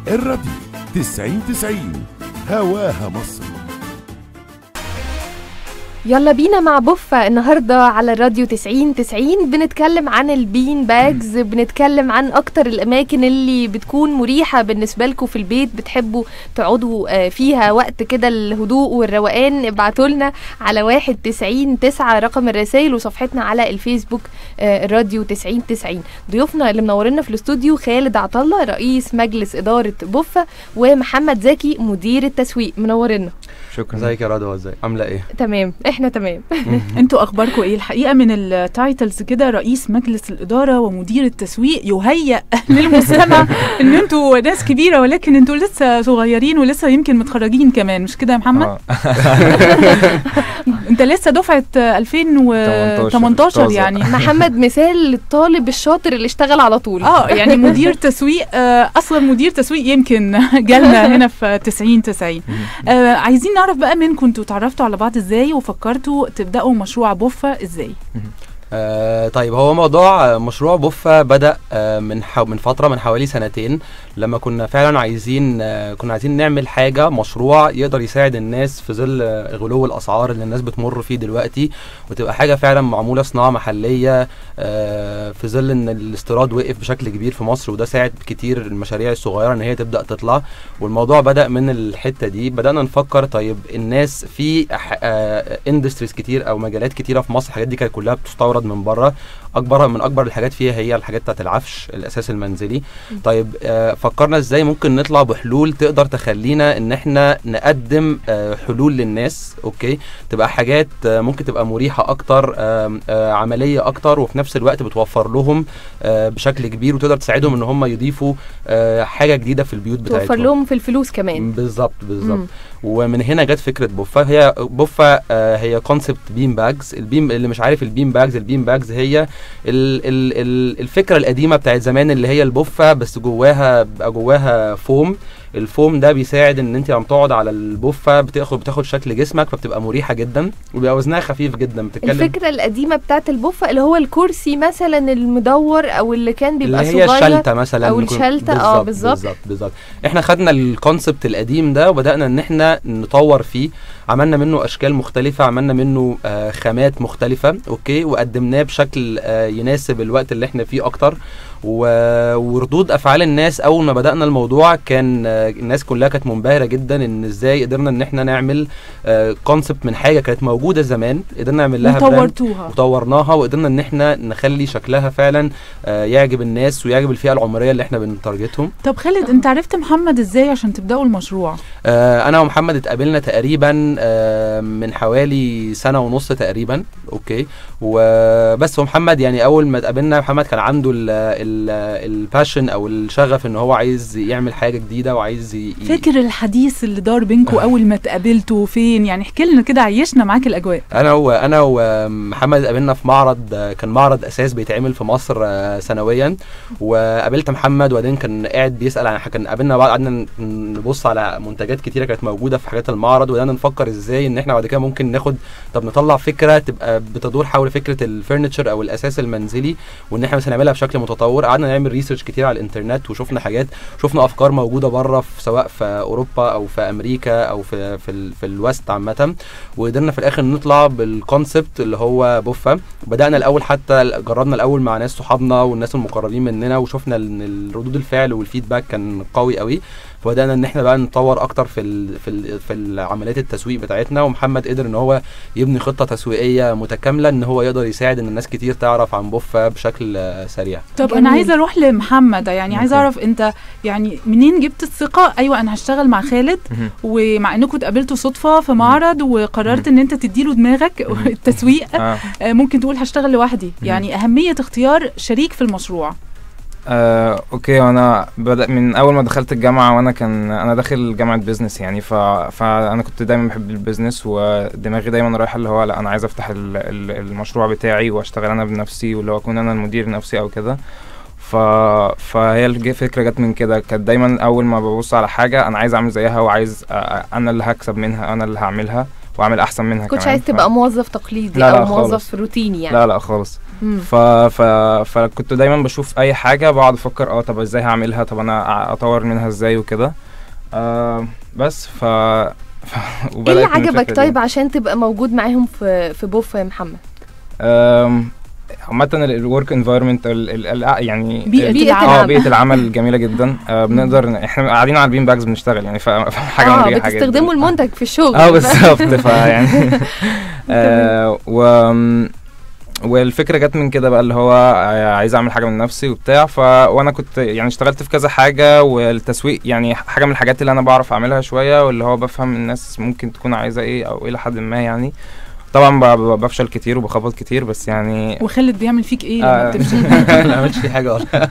الراديو 90 90 هواها مصر يلا بينا مع بوفا النهاردة على الراديو 90 90 بنتكلم عن البين باجز بنتكلم عن أكتر الأماكن اللي بتكون مريحة بالنسبة لكم في البيت بتحبوا تقعدوا آه، فيها وقت كده الهدوء والروقان ابعتوا لنا على واحد تسعين تسعة رقم الرسائل وصفحتنا على الفيسبوك آه، الراديو 90 90 ضيوفنا اللي منورنا في الاستوديو خالد عطلة رئيس مجلس إدارة بوفا ومحمد زكي مدير التسويق منورنا شكرا ازيك يا رضوى ازاي عامله ايه تمام احنا تمام انتوا اخباركم ايه الحقيقه من التايتلز كده رئيس مجلس الاداره ومدير التسويق يهيأ للمستمع ان انتوا ناس كبيره ولكن انتوا لسه صغيرين ولسه يمكن متخرجين كمان مش كده يا محمد آه. انت لسه دفعه 2018 يعني محمد مثال للطالب الشاطر اللي اشتغل على طول اه يعني مدير تسويق آه اصلا مدير تسويق يمكن جالنا هنا في 90 90 آه عايزين نعرف بقى منكم انتوا اتعرفتوا على بعض ازاي وفكرتوا تبداوا مشروع بوفا ازاي آه طيب هو موضوع آه، مشروع بوفا بدا آه من حو من فتره من حوالي سنتين لما كنا فعلا عايزين آه كنا عايزين نعمل حاجه مشروع يقدر يساعد الناس في ظل آه، غلو الاسعار اللي الناس بتمر فيه دلوقتي وتبقى حاجه فعلا معموله صناعه محليه آه في ظل ان الاستيراد وقف بشكل كبير في مصر وده ساعد كتير المشاريع الصغيره ان هي تبدا تطلع والموضوع بدا من الحته دي بدانا نفكر طيب الناس في اندستريز كتير او مجالات كتيره في مصر الحاجات دي كانت كلها بتستورد من بره اكبر من اكبر الحاجات فيها هي الحاجات بتاعت العفش الاساس المنزلي طيب آه فكرنا ازاي ممكن نطلع بحلول تقدر تخلينا ان احنا نقدم آه حلول للناس اوكي تبقى حاجات آه ممكن تبقى مريحه اكتر آه آه عمليه اكتر وفي نفس الوقت بتوفر لهم آه بشكل كبير وتقدر تساعدهم ان هم يضيفوا آه حاجه جديده في البيوت بتاعتهم توفر لهم في الفلوس كمان بالظبط بالظبط مم. ومن هنا جت فكره بوفا هي بوفا آه هي كونسبت بيم باجز البيم اللي مش عارف البيم باجز البيم باجز هي ال ال ال الفكره القديمه بتاعت زمان اللي هي البوفا بس جواها بقى جواها فوم الفوم ده بيساعد ان انت لما تقعد على البوفه بتاخد بتاخد شكل جسمك فبتبقى مريحه جدا وبيبقى وزنها خفيف جدا بتتكلم الفكرة القديمة بتاعت البوفة اللي هو الكرسي مثلا المدور او اللي كان اللي بيبقى هي صغير الشلته مثلا أو نكون- الشلتة، آه، بالظبط. بالظبط بالظبط احنا خدنا الكونسبت القديم ده وبدانا ان احنا نطور فيه عملنا منه اشكال مختلفه عملنا منه آه خامات مختلفه اوكي وقدمناه بشكل آه يناسب الوقت اللي احنا فيه اكتر و- وردود افعال الناس اول ما بدانا الموضوع كان آه الناس كلها كانت منبهره جدا ان ازاي قدرنا ان احنا نعمل كونسبت من حاجه كانت موجوده زمان قدرنا نعمل لها براند وطورتوها وطورناها وقدرنا ان احنا نخلي شكلها فعلا آه، يعجب الناس ويعجب الفئه العمريه اللي احنا بنتارجتهم طب خالد انت عرفت محمد ازاي عشان تبداوا المشروع آه، انا ومحمد اتقابلنا تقريبا آه، من حوالي سنه ونص تقريبا اوكي وبس ومحمد يعني اول ما اتقابلنا محمد كان عنده الباشن او الشغف ان هو عايز يعمل حاجه جديده وعايز ي- ي- فاكر الحديث اللي دار بينكم اول ما اتقابلتوا فين يعني احكي لنا كده عيشنا معاك الاجواء انا وانا ومحمد اتقابلنا في معرض آه، كان معرض اساس بيتعمل في مصر آه، سنويا وقابلت محمد وبعدين كان قاعد بيسال عن كان قابلنا بعض قعدنا ن- نبص على منتجات كتيره كانت موجوده في حاجات المعرض وبدانا نفكر ازاي ان احنا بعد كده ممكن ناخد طب نطلع فكره تبقى بتدور حول فكره الفurniture او الاساس المنزلي وان احنا مثلا نعملها بشكل متطور قعدنا نعمل ريسيرش كتير على الانترنت وشفنا حاجات شفنا افكار موجوده بره في سواء في اوروبا او في امريكا او في في, ال- في الوست عامه وقدرنا في الاخر نطلع بالكونسبت اللي هو بوفا بدانا الاول حتى جربنا الاول مع ناس صحابنا والناس المقربين مننا وشفنا ان الردود الفعل والفيدباك كان قوي قوي فبدانا ان احنا بقى نطور اكتر في ال في ال في عمليات التسويق بتاعتنا ومحمد قدر ان هو يبني خطه تسويقيه متكامله ان هو يقدر يساعد ان الناس كتير تعرف عن بوفا بشكل آه، سريع طب جميل. انا عايزه اروح لمحمد يعني عايزه أوكي. اعرف انت يعني منين جبت الثقه ايوه انا هشتغل مع خالد مهم. ومع انكم اتقابلتوا صدفه في معرض وقررت ان انت تديله دماغك مهم. التسويق آه. آه، ممكن تقول هشتغل لوحدي يعني اهميه اختيار شريك في المشروع آه، اوكي وانا بدأ من اول ما دخلت الجامعه وانا كان انا داخل جامعه بيزنس يعني ف... فانا كنت دايما بحب البيزنس ودماغي دايما رايحه اللي هو لا انا عايز افتح ال... ال... المشروع بتاعي واشتغل انا بنفسي واللي هو اكون انا المدير نفسي او كده ف... فهي الج- الفكره جت من كده كانت دايما اول ما ببص على حاجه انا عايز اعمل زيها وعايز أ- أ- انا اللي هكسب منها انا اللي هعملها واعمل احسن منها كنتش كمان عايز ف- تبقى موظف تقليدي لا، لا او موظف خالص. روتيني يعني لا لا خالص مم. ف... ف... فكنت دايما بشوف اي حاجه بقعد افكر اه طب ازاي هعملها طب انا اطور منها ازاي وكده آه بس ف, ف... ايه وبدأت اللي من عجبك الفكرة دي. طيب عشان تبقى موجود معاهم في في بوفا يا محمد آم، عامة الورك انفايرمنت يعني بيئة بيئة العمل. اه بيئة العمل جميلة جدا آه بنقدر ن- احنا قاعدين على البين باجز بنشتغل يعني ف- فحاجة اه مريحة جدا بتستخدموا المنتج في الشغل اه بالظبط فيعني آه و والفكره جت من كده بقى اللي هو عايز اعمل حاجه من نفسي وبتاع ف وانا كنت يعني اشتغلت في كذا حاجه والتسويق يعني حاجه من الحاجات اللي انا بعرف اعملها شويه واللي هو بفهم الناس ممكن تكون عايزه ايه او الى حد ما يعني طبعا ب- ب- بفشل كتير وبخبط كتير بس يعني وخالد بيعمل فيك ايه لما آه. بتفشل لا ما عملتش فيه حاجه والله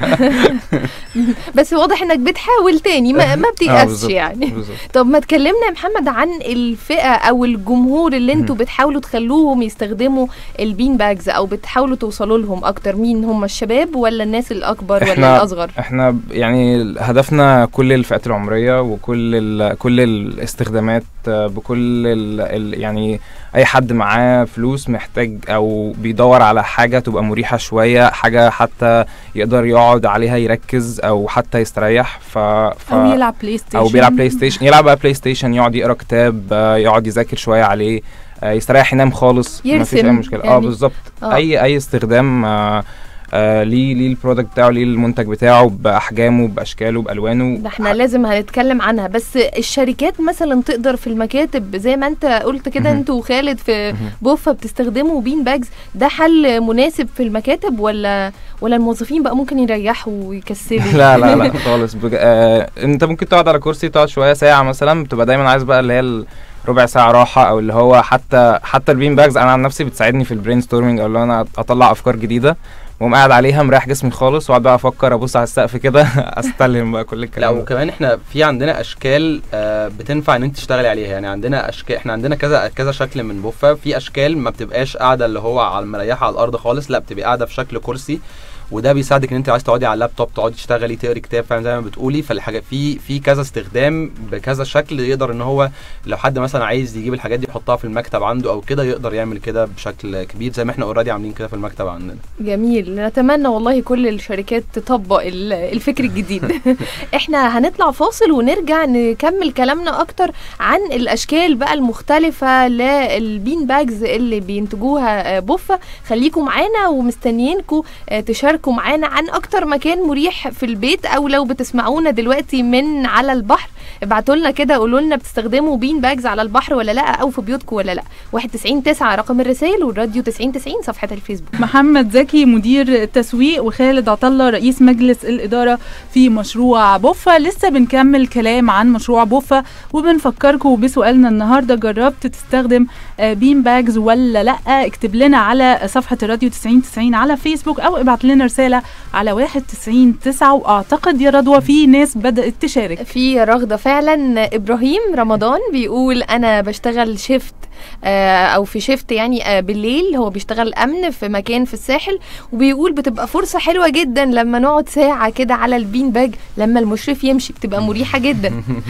بس واضح انك بتحاول تاني ما, ما بتيأسش بالظبط. يعني بالظبط طب ما تكلمنا يا محمد عن الفئة أو الجمهور اللي انتوا مهم. بتحاولوا تخلوهم يستخدموا البين باجز أو بتحاولوا توصلوا لهم أكتر مين هم الشباب ولا الناس الأكبر ولا إحنا- الأصغر؟ احنا ب- يعني هدفنا كل الفئات العمريه وكل ال كل الاستخدامات آه، بكل ال ال يعني اي حد معاه فلوس محتاج او بيدور على حاجه تبقى مريحه شويه حاجه حتى يقدر يقعد عليها يركز او حتى يستريح ف, ف او يلعب بلاي ستيشن او بيلعب بلاي ستيشن يلعب بقى بلاي ستيشن يقعد يقرا كتاب آه، يقعد يذاكر شويه عليه آه، يستريح ينام خالص مفيش يرسم اي مشكله اه يعني. بالظبط آه. اي اي استخدام آه آه ليه ليه البرودكت بتاعه ليه المنتج بتاعه باحجامه باشكاله بالوانه ده احنا لازم هنتكلم عنها بس الشركات مثلا تقدر في المكاتب زي ما انت قلت كده مهم. انتوا وخالد في مهم. بوفا بتستخدموا بين باجز ده حل مناسب في المكاتب ولا ولا الموظفين بقى ممكن يريحوا ويكسلوا لا لا لا خالص بج... آه انت ممكن تقعد على كرسي تقعد شويه ساعه مثلا بتبقى دايما عايز بقى اللي هي ال- ربع ساعه راحه او اللي هو حتى حتى البين باجز انا عن نفسي بتساعدني في البرين ستورمنج او اللي انا اطلع افكار جديده واقوم قاعد عليها مريح جسمي خالص واقعد بقى افكر ابص على السقف كده استلهم بقى كل لا الكلام ده. وكمان احنا في عندنا اشكال آه، بتنفع ان انت تشتغلي عليها يعني عندنا اشكال احنا عندنا كذا كذا شكل من بوفا في اشكال ما بتبقاش قاعده اللي هو على مريحه على الارض خالص لا بتبقى قاعده في شكل كرسي وده بيساعدك ان انت عايز تقعدي على اللابتوب تقعدي تشتغلي تقري كتاب فاهم زي ما بتقولي فالحاجه في في كذا استخدام بكذا شكل يقدر ان هو لو حد مثلا عايز يجيب الحاجات دي يحطها في المكتب عنده او كده يقدر يعمل كده بشكل كبير زي ما احنا اوريدي عاملين كده في المكتب عندنا جميل نتمنى والله كل الشركات تطبق ال- الفكر الجديد احنا هنطلع فاصل ونرجع نكمل كلامنا اكتر عن الاشكال بقى المختلفة للبين باجز اللي بينتجوها آه، بوفا خليكم معانا ومستنيينكم آه، تشاركوا معانا عن اكتر مكان مريح في البيت او لو بتسمعونا دلوقتي من على البحر ابعتوا لنا كده قولوا لنا بتستخدموا بين باجز على البحر ولا لا او في بيوتكم ولا لا 91 9 رقم الرسائل والراديو 90 90 صفحة الفيسبوك محمد زكي مدير التسويق وخالد عطله رئيس مجلس الإدارة في مشروع بوفا لسه بنكمل كلام عن مشروع بوفا وبنفكركم بسؤالنا النهاردة جربت تستخدم آه، بين باجز ولا لأ اكتب لنا على صفحة الراديو 90 90 على فيسبوك أو ابعت لنا رسالة على 91 9 وأعتقد يا رضوى في ناس بدأت تشارك في رغدة فعلا إبراهيم رمضان بيقول أنا بشتغل شيفت آه، أو في شيفت يعني آه، بالليل هو بيشتغل أمن في مكان في الساحل وبيقول بتبقى فرصة حلوة جدا لما نقعد ساعة كده على البين باج لما المشرف يمشي بتبقى مريحة جدا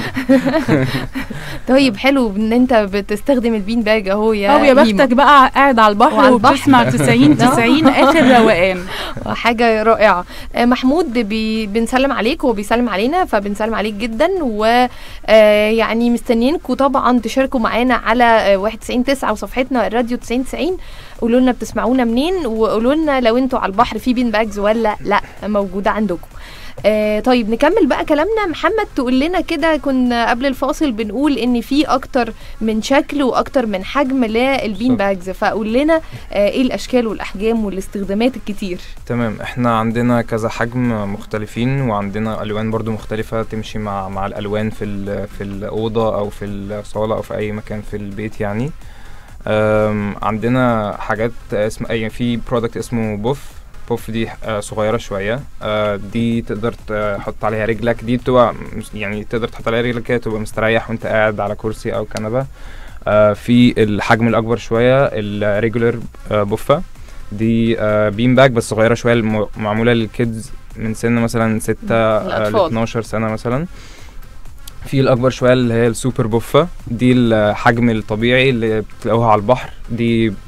طيب حلو ان انت بتستخدم البين باج اهو يا أو يا هيما. بختك بقى قاعد على البحر وعلى البحر. وبتسمع 90 90 آخر روقان حاجة رائعة آه، محمود بي بنسلم عليك وهو بيسلم علينا فبنسلم عليك جدا ويعني مستنيينكم طبعا تشاركوا معانا على آه، 91 9 وصفحتنا الراديو 90 90 قولوا لنا بتسمعونا منين وقولوا لنا لو انتوا على البحر في بين باجز ولا لا موجودة عندكم آه طيب نكمل بقى كلامنا محمد تقول لنا كده كنا قبل الفاصل بنقول ان في اكتر من شكل واكتر من حجم للبين صح. باجز فقول لنا آه ايه الاشكال والاحجام والاستخدامات الكتير تمام احنا عندنا كذا حجم مختلفين وعندنا الوان برضو مختلفه تمشي مع مع الالوان في ال- في الاوضه او في الصاله او في اي مكان في البيت يعني أم، عندنا حاجات اسم اي في برودكت اسمه بوف بوف دي آه، صغيره شويه آه، دي تقدر تحط عليها رجلك دي بتبقى مس- يعني تقدر تحط عليها رجلك كده تبقى مستريح وانت قاعد على كرسي او كنبه آه، في الحجم الاكبر شويه الريجولر بوفه دي آه، بين باج بس صغيره شويه الم- معموله للكيدز من سن مثلا 6 ل الأطفال. 12 سنه مثلا في الاكبر شويه اللي هي السوبر بوفه دي الحجم الطبيعي اللي بتلاقوها على البحر دي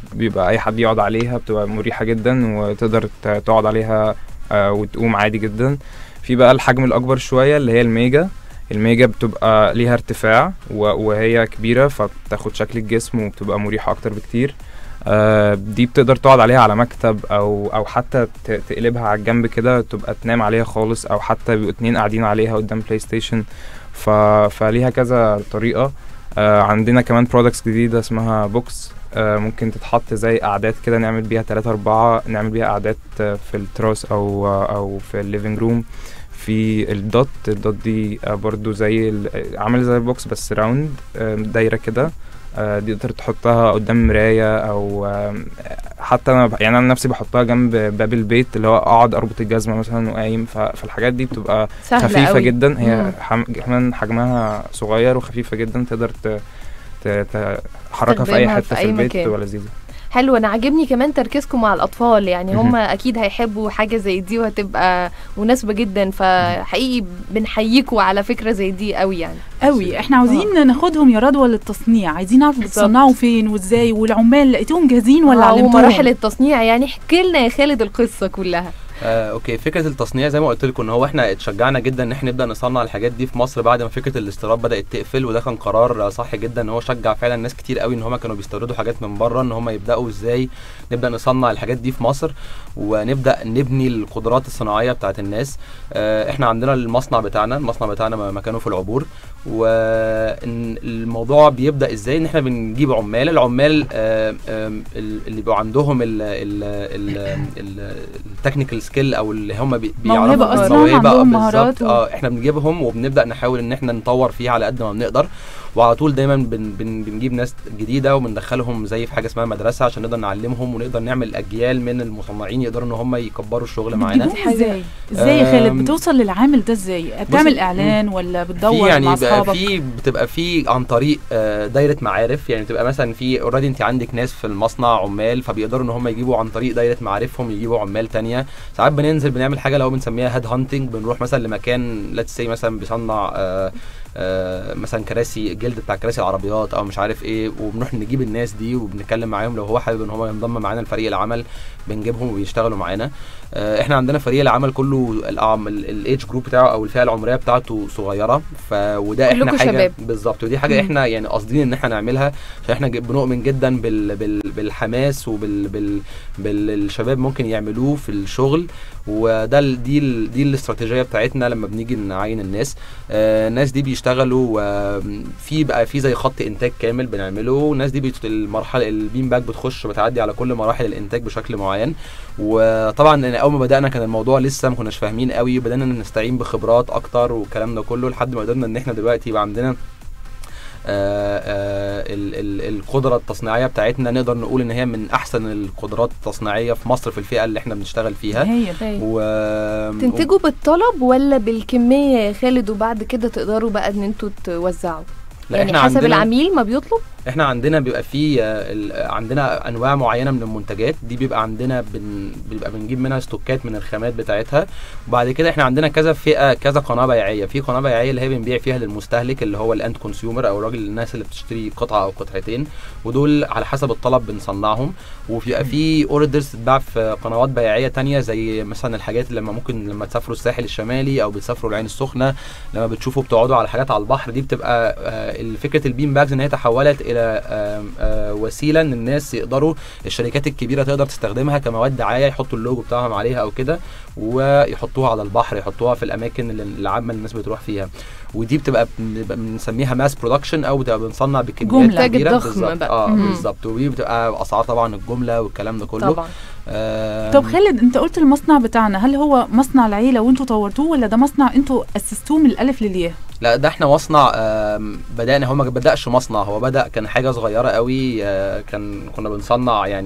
بيبقى اي حد يقعد عليها بتبقى مريحه جدا وتقدر ت- تقعد عليها آه، وتقوم عادي جدا في بقى الحجم الاكبر شويه اللي هي الميجا الميجا بتبقى ليها ارتفاع و- وهي كبيره فبتاخد شكل الجسم وبتبقى مريحه اكتر بكتير آه، دي بتقدر تقعد عليها على مكتب او او حتى ت- تقلبها على الجنب كده تبقى تنام عليها خالص او حتى بيبقوا اتنين قاعدين عليها قدام بلاي ستيشن ف... فليها كذا طريقه آه، عندنا كمان برودكتس جديده اسمها بوكس آه، ممكن تتحط زي قعدات كده نعمل بيها تلاتة أربعة نعمل بيها قعدات آه، في التراس أو آه، أو في الليفينج روم في الدوت الدوت دي آه، برضو زي ال- عامل زي البوكس بس راوند آه، دايرة كده آه، دي تقدر تحطها قدام مراية أو آم، حتى أنا ب- يعني أنا نفسي بحطها جنب باب البيت اللي هو أقعد أربط الجزمة مثلا وقايم ف- فالحاجات دي بتبقى سهلة خفيفة قوي. جدا هي مم. حم... كمان حجمها صغير وخفيفة جدا تقدر ت... ت... تحركها في أي تستخدمها حتة في في, أي البيت مكان. تبقى لذيذة حلو انا عاجبني كمان تركيزكم مع الاطفال يعني هم مهم. اكيد هيحبوا حاجه زي دي وهتبقى مناسبه جدا فحقيقي بنحييكوا على فكره زي دي قوي يعني قوي احنا عاوزين ناخدهم يا رضوى للتصنيع عايزين نعرف بالظبط. بتصنعوا فين وازاي والعمال لقيتوهم جاهزين ولا آه، علمتوهم ومراحل التصنيع يعني احكي لنا يا خالد القصه كلها آه، اوكي فكره التصنيع زي ما قلت لكم ان هو احنا اتشجعنا جدا ان احنا نبدا نصنع الحاجات دي في مصر بعد ما فكره الاستيراد بدات تقفل وده كان قرار آه، صح جدا ان هو شجع فعلا ناس كتير قوي ان هم كانوا بيستوردوا حاجات من بره ان هم يبداوا ازاي نبدا نصنع الحاجات دي في مصر ونبدا نبني القدرات الصناعيه بتاعت الناس آه، احنا عندنا المصنع بتاعنا المصنع بتاعنا م- مكانه في العبور والموضوع بيبدا ازاي ان احنا بنجيب عمال العمال آه، آم، ال- اللي بيبقوا عندهم التكنيكال سكيل او اللي هم بي- موهبة بيعرفوا أصلاً، الموهبة، عندهم بالظبط. مهارات و- اه احنا بنجيبهم وبنبدا نحاول ان احنا نطور فيها على قد ما بنقدر وعلى طول دايما بن بن بنجيب ناس جديده وبندخلهم زي في حاجه اسمها مدرسه عشان نقدر نعلمهم ونقدر نعمل اجيال من المصنعين يقدروا ان هم يكبروا الشغل معانا بتجيبوهم ازاي ازاي يا خالد آم، بتوصل للعامل ده ازاي بتعمل بصي، اعلان ولا في بتدور يعني مع بقى اصحابك في بتبقى في عن طريق آه، دايره معارف يعني بتبقى مثلا في اوريدي انت عندك ناس في المصنع عمال فبيقدروا ان هم يجيبوا عن طريق دايره معارفهم يجيبوا عمال تانية ساعات بننزل بنعمل حاجه لو بنسميها هيد هانتنج بنروح مثلا لمكان ليتس سي مثلا بيصنع آه، آه، مثلا كراسي الجلد بتاع كراسي العربيات او مش عارف ايه وبنروح نجيب الناس دي وبنتكلم معاهم لو هو حابب ان هو ينضم معانا لفريق العمل بنجيبهم وبيشتغلوا معانا آه، احنا عندنا فريق العمل كله الايدج جروب بتاعه او الفئه العمريه بتاعته صغيره ف وده احنا كلكم حاجه شباب. بالظبط ودي حاجه مم. احنا يعني قاصدين ان احنا نعملها عشان احنا ج- بنؤمن جدا بال بال بالحماس وبال بال بالشباب ممكن يعملوه في الشغل وده ال- دي ال دي الاستراتيجيه بتاعتنا لما بنيجي نعين الناس آه، الناس دي بيشتغلوا وفي بقى في زي خط انتاج كامل بنعمله والناس دي بت- المرحله البين باك بتخش بتعدي على كل مراحل الانتاج بشكل معين وطبعا إن اول ما بدانا كان الموضوع لسه ما كناش فاهمين قوي بدانا نستعين بخبرات اكتر والكلام ده كله لحد ما قدرنا ان احنا دلوقتي يبقى عندنا آه، آه، ال- ال- القدرة التصنيعية بتاعتنا نقدر نقول ان هي من احسن القدرات التصنيعية في مصر في الفئة اللي احنا بنشتغل فيها هي و تنتجوا بالطلب ولا بالكميه يا خالد وبعد كده تقدروا بقى ان انتوا توزعوا لا يعني احنا حسب عندنا العميل ما بيطلب احنا عندنا بيبقى في آه، ال- عندنا انواع معينه من المنتجات دي بيبقى عندنا بن بيبقى بنجيب منها ستوكات من الخامات بتاعتها وبعد كده احنا عندنا كذا فئه كذا قناه بيعيه في قناه بيعيه اللي هي بنبيع فيها للمستهلك اللي هو الاند كونسيومر او الراجل الناس اللي بتشتري قطعه او قطعتين ودول على حسب الطلب بنصنعهم وبيبقى في اوردرز تتباع في قنوات بيعيه تانية زي مثلا الحاجات اللي لما ممكن لما تسافروا الساحل الشمالي او بتسافروا العين السخنه لما بتشوفوا بتقعدوا على حاجات على البحر دي بتبقى آه، فكره البين باجز ان هي تحولت الى آم، آه، وسيله ان الناس يقدروا الشركات الكبيره تقدر تستخدمها كمواد دعايه يحطوا اللوجو بتاعهم عليها او كده ويحطوها على البحر يحطوها في الاماكن اللي- العامه اللي الناس بتروح فيها ودي بتبقى بنبقى بنسميها ماس برودكشن او بتبقى بنصنع بكميات جملة. كبيره إنتاج ضخم بالظبط بقى. اه مم. بالظبط ودي بتبقى اسعار طبعا الجمله والكلام ده كله طبعا آه طب خالد انت قلت المصنع بتاعنا هل هو مصنع العيله وانتوا طورتوه ولا ده مصنع انتوا اسستوه من الالف للياء لا ده احنا مصنع آم، بدأنا هو ما بدأش مصنع هو بدأ كان حاجة صغيرة قوي آه، كان كنا بنصنع يعني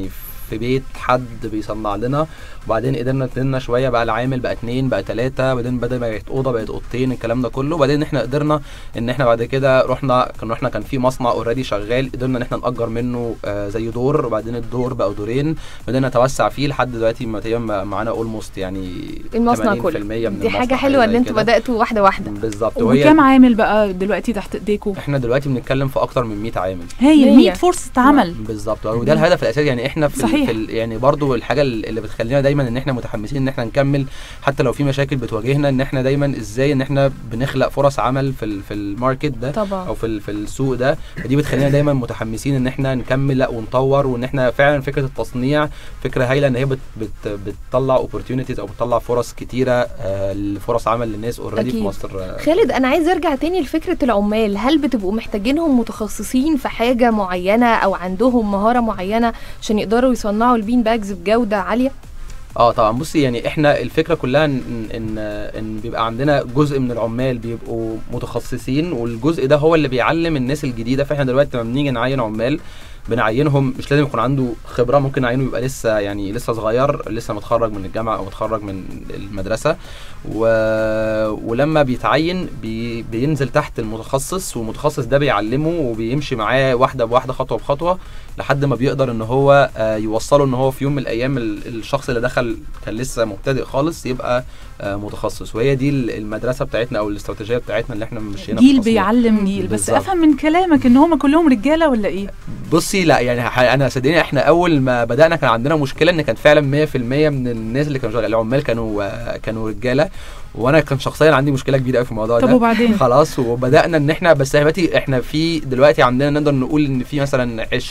في بيت حد بيصنع لنا وبعدين قدرنا نتنى شويه بقى العامل بقى اتنين بقى تلاته بعدين بدل ما بقت اوضه بقت اوضتين الكلام ده كله وبعدين احنا قدرنا ان احنا بعد كده رحنا كان احنا كان في مصنع اوريدي شغال قدرنا ان احنا نأجر منه آه زي دور وبعدين الدور بقى دورين بدأنا نتوسع فيه لحد دلوقتي ما تقريبا معانا اولموست يعني المصنع 80% كله من دي المصنع، حاجه حلوه زي ان انتوا كده. بداتوا واحده واحده بالظبط وهي وكم عامل بقى دلوقتي تحت ايديكم احنا دلوقتي بنتكلم في اكتر من 100 عامل هايل مية. 100 فرصه عمل بالظبط وده الهدف الاساسي يعني احنا في, ال- صحيح. في ال- يعني برضو الحاجه اللي بتخلينا دايما ان احنا متحمسين ان احنا نكمل حتى لو في مشاكل بتواجهنا ان احنا دايما ازاي ان احنا بنخلق فرص عمل في ال- في الماركت ده طبعا او في ال- في السوق ده فدي بتخلينا دايما متحمسين ان احنا نكمل لا ونطور وان احنا فعلا فكره التصنيع فكره هايله ان هي بت بت بتطلع اوبورتيونيتيز او بتطلع فرص كتيره آه لفرص عمل للناس اوريدي في أكيد. مصر آه خالد انا عايز ارجع تاني لفكره العمال هل بتبقوا محتاجينهم متخصصين في حاجه معينه او عندهم مهاره معينه عشان يقدروا يصنعوا البين باجز بجوده عاليه اه طبعا بصي يعني احنا الفكره كلها ان ان ان بيبقى عندنا جزء من العمال بيبقوا متخصصين والجزء ده هو اللي بيعلم الناس الجديده فاحنا دلوقتي لما بنيجي نعين عمال بنعينهم مش لازم يكون عنده خبره ممكن نعينه يبقى لسه يعني لسه صغير لسه متخرج من الجامعه او متخرج من المدرسه و... ولما بيتعين بي... بينزل تحت المتخصص والمتخصص ده بيعلمه وبيمشي معاه واحده بواحده خطوه بخطوه لحد ما بيقدر ان هو آه، يوصله ان هو في يوم من الايام ال- الشخص اللي دخل كان لسه مبتدئ خالص يبقى آه، متخصص وهي دي ال- المدرسه بتاعتنا او الاستراتيجيه بتاعتنا اللي احنا مشينا في جيل التصنيع. بيعلم جيل بس بالظبط. افهم من كلامك ان هم كلهم رجاله ولا ايه بصي لا يعني ح- انا صدقني احنا اول ما بدانا كان عندنا مشكله ان كان فعلا 100% من الناس اللي كانوا شغالين العمال كانوا آه، كانوا رجاله وانا كان شخصيا عندي مشكله كبيره قوي في الموضوع طب ده وبعدين خلاص وبدانا ان احنا بس دلوقتي احنا في دلوقتي عندنا نقدر نقول ان في مثلا 20%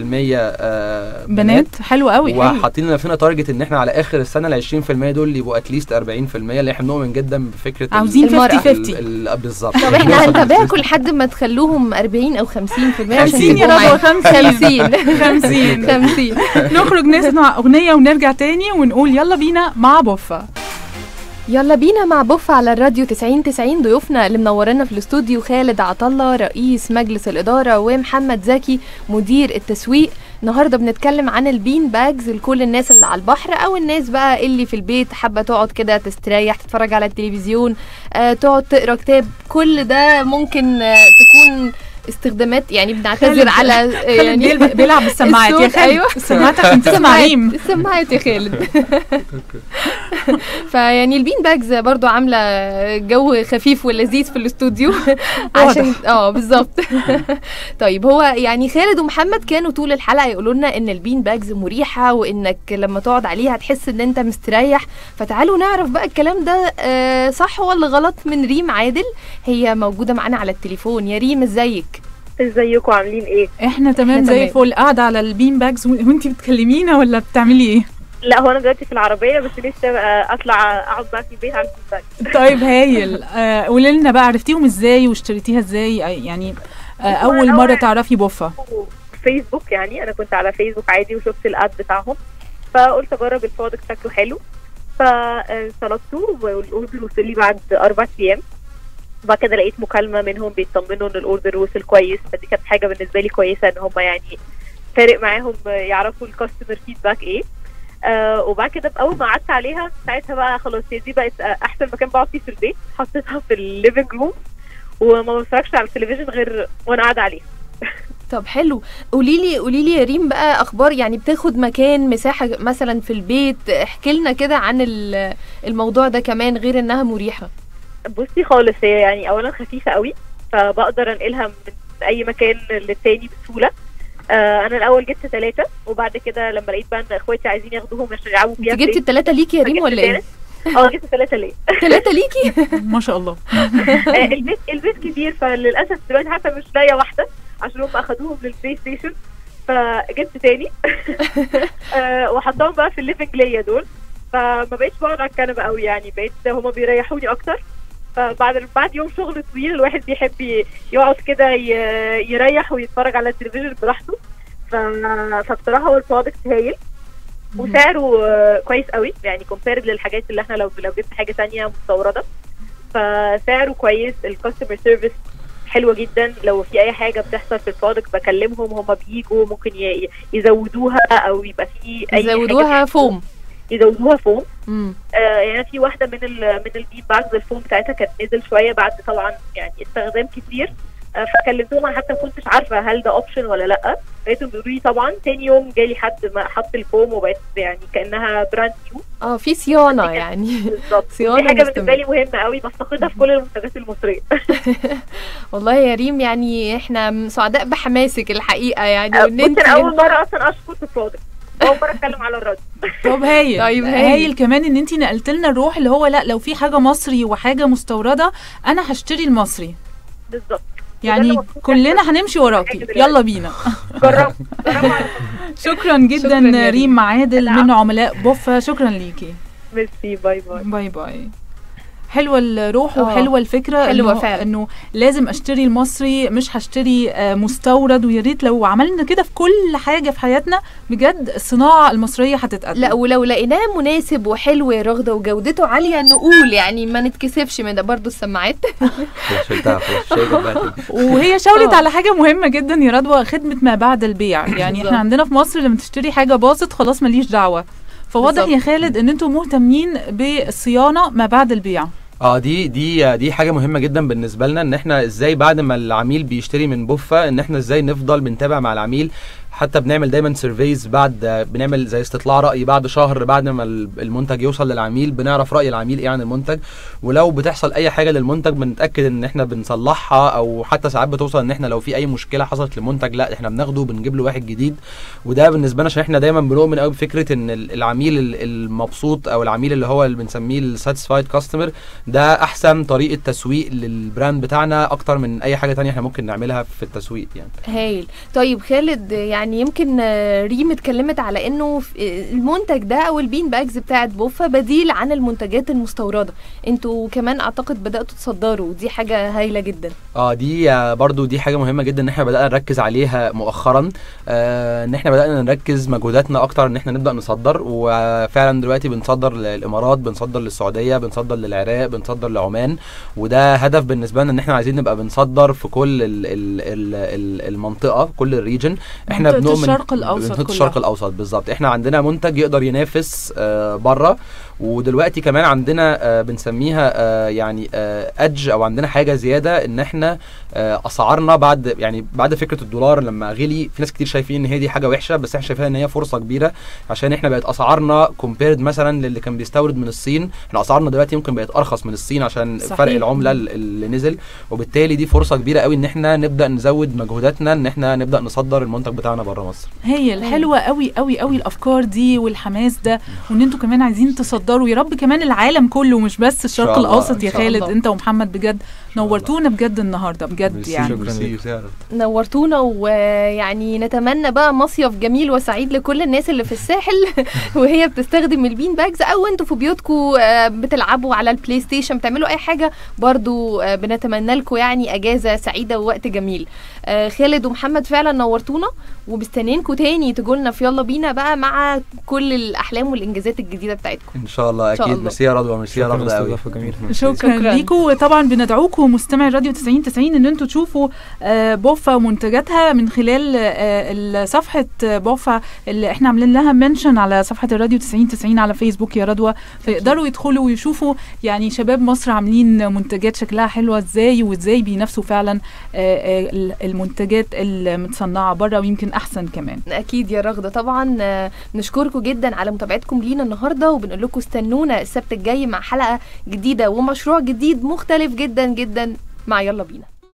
آه، بنات حلو قوي حلو. وحاطين لنفسنا تارجت ان احنا على اخر السنه ال 20% دول يبقوا اتليست 40% اللي احنا بنؤمن جدا بفكره ال- عاوزين المرأة. 50 ال- 50 ال- بالظبط طب احنا هنتابعكم لحد ما تخلوهم 40 او 50% عشان 50 يا يبقوا رضوى معانا. 50 50 50 50 نخرج نسمع اغنيه ونرجع تاني ونقول يلا بينا مع بوفا يلا بينا مع بوف على الراديو 90 90 ضيوفنا اللي منورنا في الاستوديو خالد عطله رئيس مجلس الإدارة ومحمد زكي مدير التسويق النهارده بنتكلم عن البين باجز لكل الناس اللي على البحر او الناس بقى اللي في البيت حابه تقعد كده تستريح تتفرج على التلفزيون آه، تقعد تقرا كتاب كل ده ممكن آه، تكون استخدامات يعني بنعتذر خالد- على آه، خالد يعني بيلب- بيلعب بالسماعات يا الصوت، خالد أيوة. السماعات عشان تسمع ريم السماعات يا خالد فيعني البين باجز برضو عامله جو خفيف ولذيذ في الاستوديو عشان اه بالظبط طيب هو يعني خالد ومحمد كانوا طول الحلقه يقولوا لنا ان البين باجز مريحه وانك لما تقعد عليها هتحس ان انت مستريح فتعالوا نعرف بقى الكلام ده آه، صح ولا غلط من ريم عادل هي موجوده معانا على التليفون يا ريم ازيك ازيكم عاملين ايه؟ احنا تمام إحنا زي تمام. الفل قاعده على البين باجز وانتي بتكلمينا ولا بتعملي ايه لا هو انا دلوقتي في العربيه بس لسه بقى اطلع اقعد بقى في البيت على الفيسبوك طيب هايل آه، قولي لنا بقى عرفتيهم ازاي واشتريتيها ازاي آه، يعني آه، اول مره تعرفي بوفا فيسبوك يعني انا كنت على فيسبوك عادي وشفت الاد بتاعهم فقلت اجرب البرودكت شكله حلو فطلبته والاوردر وصل لي بعد اربع ايام بعد كده لقيت مكالمه منهم بيطمنوا ان الاوردر وصل كويس فدي كانت حاجه بالنسبه لي كويسه ان هم يعني فارق معاهم يعرفوا الكاستمر فيدباك ايه آه وبعد كده اول ما قعدت عليها ساعتها بقى خلاص هي دي بقت آه، احسن مكان بقعد فيه في البيت حطيتها في الليفنج روم وما بتفرجش على التلفزيون غير وانا قاعده عليه طب حلو قولي لي قولي لي يا ريم بقى اخبار يعني بتاخد مكان مساحه مثلا في البيت احكي لنا كده عن ال- الموضوع ده كمان غير انها مريحه بصي خالص هي يعني اولا خفيفه قوي فبقدر انقلها من اي مكان للتاني بسهوله آه انا الاول جبت ثلاثه وبعد كده لما لقيت بقى ان اخواتي عايزين ياخدوهم عشان يلعبوا فيها انت جبتي في الثلاثه ليكي يا ريم فجبت ولا ايه تالت. اه جبت ثلاثه ليه ثلاثه ليكي ما شاء الله آه، البيت البيت كبير فللاسف دلوقتي حتى مش لاقيه واحده عشان هم اخدوهم للبلاي ستيشن فجبت تاني آه، وحطاهم بقى في الليفنج ليا دول فما بقيتش بقعد على الكنبه قوي يعني بقيت هما بيريحوني اكتر فبعد بعد يوم شغل طويل الواحد بيحب ي- يقعد كده ي- يريح ويتفرج على التلفزيون براحته ف... فبصراحه هو البرودكت هايل وسعره آه، كويس قوي يعني كومبيرد للحاجات اللي احنا لو لو جبت حاجه تانية مستورده فسعره كويس الكاستمر سيرفيس حلوه جدا لو في اي حاجه بتحصل في البرودكت بكلمهم هم بيجوا ممكن ي- يزودوها او يبقى في اي حاجة يزودوها فوم يزودوها فوم مم. آه يعني في واحده من ال من البين باجز الفوم بتاعتها كانت نزل شويه بعد طبعا يعني استخدام كتير آه فكلمتهم انا حتى ما كنتش عارفه هل ده اوبشن ولا لا لقيتهم بيقولوا لي طبعا تاني يوم جالي حد ما حط الفوم وبقت يعني كانها براند نيو اه في صيانه يعني بالظبط صيانة دي حاجه مستمرة. بالنسبه لي مهمه قوي بفتقدها في كل المنتجات المصريه والله يا ريم يعني احنا سعداء بحماسك الحقيقه يعني وان كنت انت أنا اول مره اصلا اشكر في البرودكت اول مره اتكلم على الراديو طب هايل طيب هايل. هايل كمان ان انت نقلت لنا الروح اللي هو لا لو في حاجه مصري وحاجه مستورده انا هشتري المصري بالظبط يعني المفروض كلنا هنمشي وراكي دلوقتي. يلا بينا جربوا جربوا على شكرا جدا شكراً يا ريم. ريم عادل من العفو. عملاء بوفا شكرا ليكي ميرسي باي باي باي باي حلوه الروح آه، وحلوه الفكره حلوة إنه- فعلا. انه لازم اشتري المصري مش هشتري آه، مستورد ويا ريت لو عملنا كده في كل حاجه في حياتنا بجد الصناعه المصريه هتتقدم لا ولو لقيناه مناسب وحلو يا رغده وجودته عاليه نقول يعني ما نتكسفش من ده برضو السماعات خلاص شلتها خلاص شايفه بقى تاني. وهي شاورت آه. على حاجه مهمه جدا يا رضوى خدمه ما بعد البيع يعني بالظبط. احنا عندنا في مصر لما تشتري حاجه باظت خلاص ماليش دعوه فواضح بالظبط. يا خالد ان انتم مهتمين بالصيانه ما بعد البيع اه دي دي دي حاجه مهمه جدا بالنسبه لنا ان احنا ازاي بعد ما العميل بيشتري من بوفا ان احنا ازاي نفضل بنتابع مع العميل حتى بنعمل دايما سيرفيز بعد بنعمل زي استطلاع راي بعد شهر بعد ما المنتج يوصل للعميل بنعرف راي العميل ايه عن المنتج ولو بتحصل اي حاجه للمنتج بنتاكد ان احنا بنصلحها او حتى ساعات بتوصل ان احنا لو في اي مشكله حصلت للمنتج لا احنا بناخده وبنجيب له واحد جديد وده بالنسبه لنا عشان احنا دايما بنؤمن قوي بفكره ان ال- العميل ال- المبسوط او العميل اللي هو اللي بنسميه الساتيسفايد كاستمر ده احسن طريقه تسويق للبراند بتاعنا اكتر من اي حاجه تانية احنا ممكن نعملها في التسويق يعني هايل طيب خالد يعني يمكن آه، ريم اتكلمت على انه ف- آه، المنتج ده او البين باجز بتاعت بوفا بديل عن المنتجات المستورده انتوا كمان اعتقد بداتوا تصدروا دي حاجه هايله جدا اه دي آه، برضو دي حاجه مهمه جدا ان احنا بدانا نركز عليها مؤخرا آه ان احنا بدانا نركز مجهوداتنا اكتر ان احنا نبدا نصدر وفعلا دلوقتي بنصدر للامارات بنصدر للسعوديه بنصدر للعراق بنصدر لعمان وده هدف بالنسبه لنا ان احنا عايزين نبقى بنصدر في كل ال ال ال ال المنطقه كل الريجن احنا منطقة بنؤمن الشرق الأوسط منطقه كلها. الشرق الاوسط بالظبط احنا عندنا منتج يقدر ينافس آه بره ودلوقتي كمان عندنا آه بنسميها آه يعني ادج او عندنا حاجه زياده ان احنا آه اسعارنا بعد يعني بعد فكره الدولار لما غلي في ناس كتير شايفين ان هي دي حاجه وحشه بس احنا شايفينها ان هي فرصه كبيره عشان احنا بقت اسعارنا كومبيرد مثلا للي كان بيستورد من الصين احنا اسعارنا دلوقتي ممكن بقت ارخص من الصين عشان صحيح. فرق العمله ال- اللي نزل وبالتالي دي فرصه كبيره قوي ان احنا نبدا نزود مجهوداتنا ان احنا نبدا نصدر المنتج بتاعنا بره مصر هي الحلوه قوي قوي قوي الافكار دي والحماس ده وان انتوا كمان عايزين تصدروا يا رب كمان العالم كله مش بس الشرق الله، الاوسط يا إن شاء خالد الله. انت ومحمد بجد نورتونا بجد النهارده بجد ميرسي، يعني شكراً ميرسي، ليك. سعر. نورتونا ويعني نتمنى بقى مصيف جميل وسعيد لكل الناس اللي في الساحل وهي بتستخدم البين باجز او انتوا في بيوتكم بتلعبوا على البلاي ستيشن بتعملوا اي حاجه برضو آه، بنتمنى لكم يعني اجازه سعيده ووقت جميل آه، خالد ومحمد فعلا نورتونا ومستنينكم تاني تجولنا في يلا بينا بقى مع كل الاحلام والانجازات الجديده بتاعتكم ان شاء الله شاء اكيد الله. ميرسي يا رضوى ميرسي يا شكراً رغده قوي لاستضافة جميلة شكرا, شكراً. ليكم وطبعا بندعوكم مستمعي راديو 90 90 ان انتوا تشوفوا آه، بوفا ومنتجاتها من خلال آه، صفحه بوفا اللي احنا عاملين لها منشن على صفحه الراديو 90 90 على فيسبوك يا رضوى فيقدروا يدخلوا ويشوفوا يعني شباب مصر عاملين منتجات شكلها حلوه ازاي وازاي بينافسوا فعلا آه، آه، المنتجات المتصنعه بره ويمكن احسن كمان اكيد يا رغده طبعا آه، نشكركم جدا على متابعتكم لينا النهارده وبنقول لكم استنونا السبت الجاي مع حلقه جديده ومشروع جديد مختلف جدا جدا مع يلا بينا